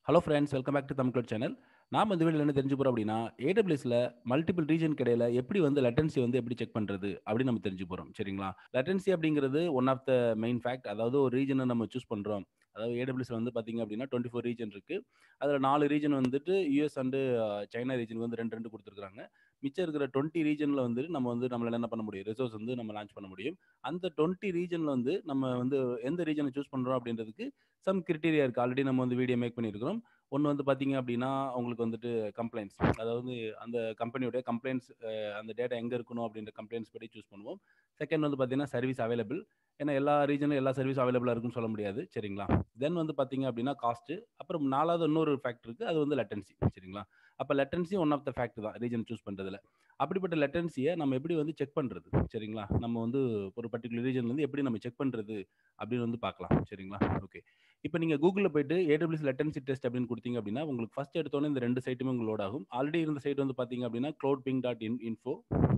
hello friends welcome back to Tamil channel நாம் இந்த வீடியோவில் என்ன தெரிஞ்சு போகிறோம் அப்படின்னா ஏடபிள்யூஸில் மல்டிபிள் ரீஜன் இடையில எப்படி வந்து லட்டன்சி வந்து எப்படி செக் பண்ணுறது அப்படின்னு நம்ம தெரிஞ்சு போகிறோம் சரிங்களா லட்டன்சி அப்படிங்கிறது one of the main fact அதாவது ஒரு ரீஜனை நம்ம சூஸ் பண்ணுறோம் அதாவது ஏடபிள்யூஸ் வந்து பார்த்தீங்க அப்படின்னா டுவெண்ட்டி ஃபோர் ரீஜன் இருக்குது அதில் நாலு ரீஜன் வந்துட்டு யூஎஸ் அண்டு சைனா ரீஜனுக்கு வந்து ரெண்டு ரெண்டு கொடுத்துருக்காங்க மிச்சம் இருக்கிற டுவெண்ட்டி ரீஜனில் வந்து நம்ம வந்து நம்மளால என்ன பண்ண முடியும் ரிசோர்ஸ் வந்து நம்ம லான்ச் பண்ண முடியும் அந்த டுவெண்ட்டி ரீஜனில் வந்து நம்ம வந்து எந்த ரீஜனை சூஸ் பண்ணுறோம் அப்படின்றதுக்கு சம் கிரிட்டீரியா இருக்குது ஆல்ரெடி நம்ம வந்து வீடியோ மேக் பண்ணியிருக்கிறோம் ஒன்று வந்து பார்த்தீங்க அப்படின்னா உங்களுக்கு வந்துட்டு கம்ப்ளைண்ட்ஸ் அதாவது அந்த கம்பெனியோட கம்ப்ளைண்ட்ஸ் அந்த டேட்டா எங்கே இருக்கணும் அப்படின்ற கம்ப்ளைண்ட்ஸ் படி சூஸ் பண்ணுவோம் செகண்ட் வந்து பார்த்தீங்கன்னா சர்வீஸ் அவைலபிள் ஏன்னா எல்லா ரீஜனும் எல்லா சர்வீஸ் அவைலபிளாக இருக்குன்னு சொல்ல முடியாது சரிங்களா தென் வந்து பார்த்தீங்க அப்படின்னா காஸ்ட்டு அப்புறம் நாலாவது இன்னொரு ஃபேக்ட் இருக்குது அது வந்து லெட்டன்சி சரிங்களா அப்போ latency one of the fact தான் ரீஜன் சூஸ் பண்ணுறதுல அப்படிப்பட்ட லெட்டன்சியை நம்ம எப்படி வந்து செக் பண்ணுறது சரிங்களா நம்ம வந்து ஒரு பர்டிகுலர் ரீஜன்லேருந்து எப்படி நம்ம செக் பண்ணுறது அப்படின்னு வந்து பார்க்கலாம் சரிங்களா ஓகே இப்போ நீங்கள் கூகுளில் போயிட்டு ஏடபிள்யூஸ் லெட்டன்சி டெஸ்ட் அப்படின்னு கொடுத்தீங்க அப்படின்னா உங்களுக்கு ஃபஸ்ட் எடுத்தோன்னே இந்த ரெண்டு சைட்டுமே உங்களுக்கு லோட் ஆகும் ஆல்ரெடி இருந்த சைட் வந்து பார்த்தீங்க அப்படின்னா cloud ping dot in info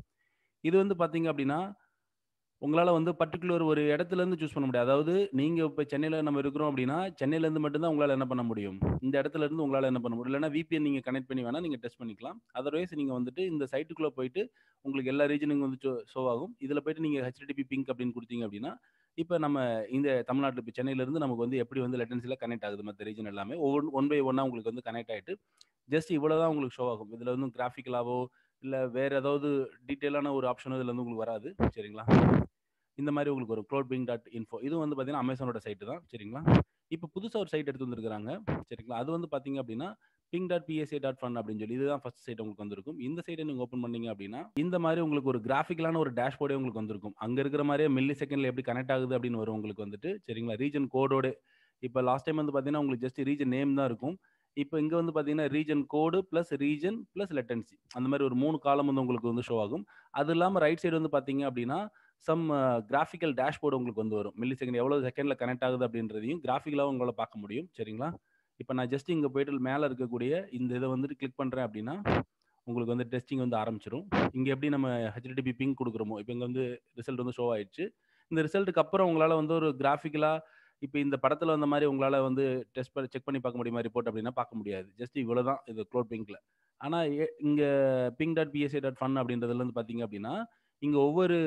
இது வந்து பார்த்தீங்க அப்படின்னா உங்களால் வந்து பர்டிகுலர் ஒரு இடத்துலேருந்து சூஸ் பண்ண முடியாது அதாவது நீங்கள் இப்போ சென்னையில் நம்ம இருக்கிறோம் அப்படின்னா சென்னையிலேருந்து மட்டும்தான் உங்களால் என்ன பண்ண முடியும் இந்த இடத்துல இருந்து உங்களால் என்ன பண்ண முடியும் இல்லைனா விபிஎன் நீங்கள் கனெக்ட் பண்ணி வேணால் நீங்கள் டெஸ்ட் பண்ணிக்கலாம் அதர்வைஸ் நீங்கள் வந்துட்டு இந்த சைட்டுக்குள்ளே போயிட்டு உங்களுக்கு எல்லா ரீஜனுக்கும் வந்து ஷோ ஆகும் இதில் போயிட்டு நீங்கள் ஹெச்டிபி பிங்க் அப்படின்னு கொடுத்தீங்க அப்படின்னா இப்போ நம்ம இந்த தமிழ்நாட்டில் இப்போ சென்னையிலேருந்து நமக்கு வந்து எப்படி வந்து லெட்டன்சியில் கனெக்ட் ஆகுது மற்ற ரீஜன் எல்லாமே ஒவ்வொரு ஒன் பை ஒன்னாக உங்களுக்கு வந்து கனெக்ட் ஆகிட்டு ஜஸ்ட் இவ்வளோ தான் உங்களுக்கு ஷோ ஆகும் இதில் வந்து கிராஃபிக்கலாவோ இல்லை வேறு ஏதாவது டீட்டெயிலான ஒரு ஆப்ஷனோ இதில் வந்து உங்களுக்கு வராது சரிங்களா இந்த மாதிரி உங்களுக்கு ஒரு க்ளோட் பிங் டாட் இன்ஃபோ இது வந்து பார்த்தீங்கன்னா அமேசானோட சைட்டு தான் சரிங்களா இப்போ புதுசாக ஒரு சைட் எடுத்து வந்துருக்காங்க சரிங்களா அது வந்து பார்த்தீங்க அப்படின்னா ping dot PSA dot fun அப்படின்னு சொல்லி இதுதான் ஃபஸ்ட் சைட் உங்களுக்கு வந்திருக்கும் இந்த சைட்டை நீங்கள் ஓப்பன் பண்ணீங்க அப்படின்னா இந்த மாதிரி உங்களுக்கு ஒரு கிராஃபிக்கலான ஒரு டேஷ்போர்டே உங்களுக்கு வந்திருக்கும் அங்கே இருக்கிற மாதிரியே மில்லி செகண்டில் எப்படி கனெக்ட் ஆகுது அப்படின்னு வரும் உங்களுக்கு வந்துட்டு சரிங்களா ரீஜன் கோடோடு இப்போ லாஸ்ட் டைம் வந்து பார்த்தீங்கன்னா உங்களுக்கு ஜஸ்ட் ரீஜன் நேம் தான் இருக்கும் இப்போ இங்கே வந்து பார்த்தீங்கன்னா region code plus region plus latency அந்த மாதிரி ஒரு மூணு காலம் வந்து உங்களுக்கு வந்து ஷோ ஆகும் அது இல்லாமல் ரைட் சைடு வந்து பார்த்தீங்க அப்படின்னா சம் கிராஃபிக்கல் டேஷ்போர்டு உங்களுக்கு வந்து வரும் மில்லி செகண்ட் எவ்வளோ செகண்டில் கனெக்ட் ஆகுது அப்படின்றதையும் கிராஃபிக்கலாகவும் உங்களால் பார்க்க முடியும் சரிங்களா இப்போ நான் ஜஸ்ட் இங்கே போயிட்டு மேலே இருக்கக்கூடிய இந்த இதை வந்துட்டு கிளிக் பண்ணுறேன் அப்படின்னா உங்களுக்கு வந்து டெஸ்டிங் வந்து ஆரம்பிச்சிடும் இங்கே எப்படி நம்ம ஹெச்டிபி பிங் கொடுக்குறோமோ இப்போ இங்கே வந்து ரிசல்ட் வந்து ஷோ ஆயிடுச்சு இந்த ரிசல்ட்டுக்கு அப்புறம் உங்களால் வந்து ஒரு கிராஃபிக்கலாக இப்போ இந்த படத்தில் வந்த மாதிரி உங்களால் வந்து டெஸ்ட் பண்ணி செக் பண்ணி பார்க்க முடியுமா ரிப்போர்ட் அப்படின்னா பார்க்க முடியாது ஜஸ்ட் இவ்வளோ தான் இது க்ளோட் பிங்கில் ஆனால் இங்கே ping dot PSA dot fun அப்படின்றதுல வந்து பார்த்தீங்க அப்படின்னா இங்கே ஒவ்வொரு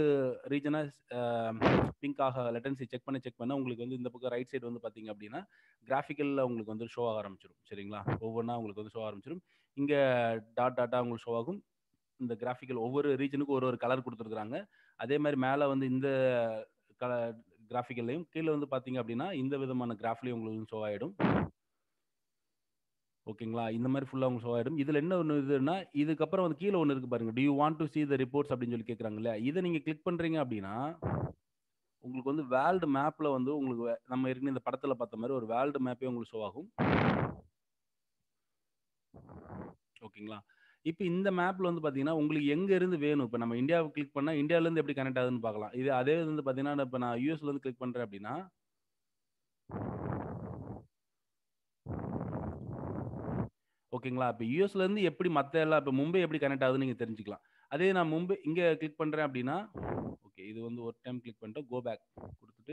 ரீஜனாக பிங்காக லெட்டன்சி செக் பண்ணி செக் பண்ண உங்களுக்கு வந்து இந்த பக்கம் ரைட் சைடு வந்து பார்த்தீங்க அப்படின்னா கிராஃபிக்கலில் உங்களுக்கு வந்து ஷோ ஆக ஆரம்பிச்சிடும் சரிங்களா ஒவ்வொன்றா உங்களுக்கு வந்து ஷோ ஆரம்பிச்சிடும் இங்கே டாட் டாட்டா உங்களுக்கு ஷோ ஆகும் இந்த கிராஃபிக்கல் ஒவ்வொரு ரீஜனுக்கும் ஒரு ஒரு கலர் கொடுத்துருக்குறாங்க அதே மாதிரி மேலே வந்து இந்த கல கிராஃபிக்கல்லையும் கீழே வந்து பார்த்தீங்க அப்படின்னா இந்த விதமான கிராஃப்லையும் உங்களுக்கு ஷோ ஆகிடும் ஓகேங்களா இந்த மாதிரி ஃபுல்லாக உங்களுக்கு ஷோ ஆகிடும் இதில் என்ன ஒன்று இதுன்னா இதுக்கப்புறம் வந்து கீழே ஒன்று இருக்குது பாருங்கள் do you want to see the reports அப்படின்னு சொல்லி கேட்குறாங்கல்ல இதை நீங்கள் கிளிக் பண்ணுறீங்க அப்படின்னா உங்களுக்கு வந்து வேர்ல்டு மேப்பில் வந்து உங்களுக்கு நம்ம ஏற்கனவே இந்த படத்தில் பார்த்த மாதிரி ஒரு வேர்ல்டு மேப்பே உங்களுக்கு ஷோ ஆகும் ஓகேங்களா இப்போ இந்த மேப்பில் வந்து பார்த்தீங்கன்னா உங்களுக்கு எங்கே இருந்து வேணும் இப்போ நம்ம இந்தியாவை கிளிக் பண்ணால் இந்தியாவிலேருந்து எப்படி கனெக்ட் ஆகுதுன்னு பார்க்கலாம் இது அதே வந்து பார்த்தீங்கன்னா இப்போ நான் யூஎஸ்லேருந்து கிளிக் பண்ணுறேன் அப்படின்னா ஓகேங்களா இப்போ யூஎஸ்லேருந்து எப்படி மற்ற எல்லாம் இப்போ மும்பை எப்படி கனெக்ட் ஆகுதுன்னு நீங்கள் தெரிஞ்சுக்கலாம் அதே நான் மும்பை இங்கே கிளிக் பண்ணுறேன் அப்படின்னா ஓகே இது வந்து ஒரு டைம் கிளிக் பண்ணிட்டு கோ பேக் கொடுத்துட்டு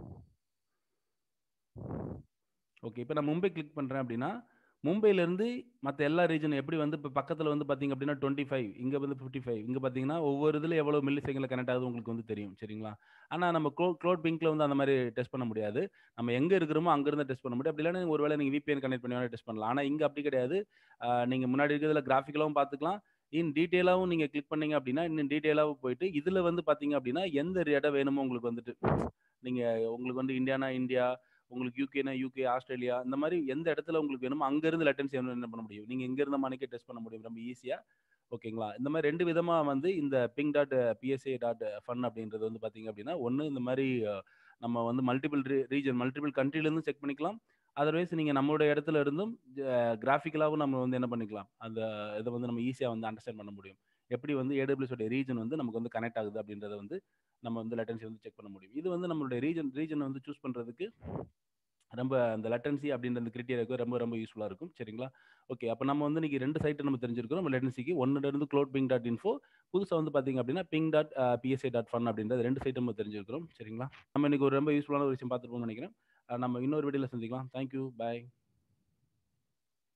ஓகே இப்போ நான் மும்பை கிளிக் பண்ணுறேன் அப்படின்னா மும்பையிலேருந்து மற்ற எல்லா ரீஜனும் எப்படி வந்து இப்போ பக்கத்தில் வந்து பார்த்தீங்க அப்படின்னா டுவெண்ட்டி ஃபைவ் இங்கே வந்து ஃபிஃப்டி ஃபைவ் இங்கே பார்த்தீங்கன்னா ஒவ்வொரு இதில் எவ்வளோ மில்லி செகண்டில் கனெக்ட் ஆகுது உங்களுக்கு வந்து தெரியும் சரிங்களா ஆனால் நம்ம க்ளோ க்ளோட் பிங்க்கில் வந்து அந்த மாதிரி டெஸ்ட் பண்ண முடியாது நம்ம எங்கே இருக்கிறோமோ அங்கேருந்து டெஸ்ட் பண்ண முடியும் அப்படி இல்லைன்னா ஒரு வேளை நீங்கள் விபிஎன் கனெக்ட் பண்ணி வேணால் டெஸ்ட் பண்ணலாம் ஆனால் இங்கே அப்படி கிடையாது நீங்கள் முன்னாடி இருக்கிறதுல கிராஃபிக்கலாகவும் பார்த்துக்கலாம் இன் டீட்டெயிலாகவும் நீங்கள் கிளிக் பண்ணீங்க அப்படின்னா இன்னும் டீட்டெயிலாகவும் போயிட்டு இதில் வந்து பார்த்தீங்க அப்படின்னா எந்த இடம் வேணுமோ உங்களுக்கு வந்துட்டு நீங்கள் உங்களுக்கு வந்து இந்தியானா இந்தியா உங்களுக்கு யூகேனா யூகே ஆஸ்திரேலியா இந்த மாதிரி எந்த இடத்துல உங்களுக்கு வேணுமோ அங்கேருந்து லெட்டன்சி என்ன பண்ண முடியும் நீங்கள் எங்கே இருந்த மணிக்கே டெஸ்ட் பண்ண முடியும் ரொம்ப ஈஸியாக ஓகேங்களா இந்த மாதிரி ரெண்டு விதமாக வந்து இந்த ping dot PSA dot fun அப்படின்றது வந்து பார்த்தீங்க அப்படின்னா ஒன்று இந்த மாதிரி நம்ம வந்து மல்டிபிள் ரீஜன் மல்டிபிள் கண்ட்ரிலேருந்து செக் பண்ணிக்கலாம் அதர்வைஸ் நீங்கள் நம்மளோட இடத்துல இருந்தும் கிராஃபிக்கலாகவும் நம்ம வந்து என்ன பண்ணிக்கலாம் அந்த இதை வந்து நம்ம ஈஸியாக வந்து அண்டர்ஸ்டாண்ட் பண்ண முடியும் எப்படி வந்து ஏடபிள்யூஸோட ரீஜன் வந்து நமக்கு வந்து கனெக்ட் ஆகுது அப்படின்றத வந்து நம்ம வந்து லெட்டன்சி வந்து செக் பண்ண முடியும் இது வந்து நம்மளுடைய ரீஜன் ரீஜன் வந்து சூஸ் பண்ணுறதுக்கு ரொம்ப அந்த லெட்டன்சி அப்படின்ற அந்த கிரிட்டீரியாவுக்கு ரொம்ப ரொம்ப யூஸ்ஃபுல்லாக இருக்கும் சரிங்களா ஓகே அப்போ நம்ம வந்து இன்னைக்கு ரெண்டு சைட்டு நம்ம தெரிஞ்சிருக்கிறோம் நம்ம லெட்டன்சிக்கு ஒன்னுல இருந்து க்ளோட் பிங் டாட் இன்ஃபோ புதுசாக வந்து பார்த்தீங்க அப்படின்னா ping dot PSI dot fun அப்படின்றது ரெண்டு சைட் நம்ம தெரிஞ்சிருக்கிறோம் சரிங்களா நம்ம இன்னைக்கு ஒரு ரொம்ப யூஸ்ஃபுல்லான ஒரு விஷயம் பார்த்துருப்போம்னு நினைக்கிறேன் நம்ம இன்னொரு வீடியோவில் சந்திக்கலாம் தேங்க்யூ பாய்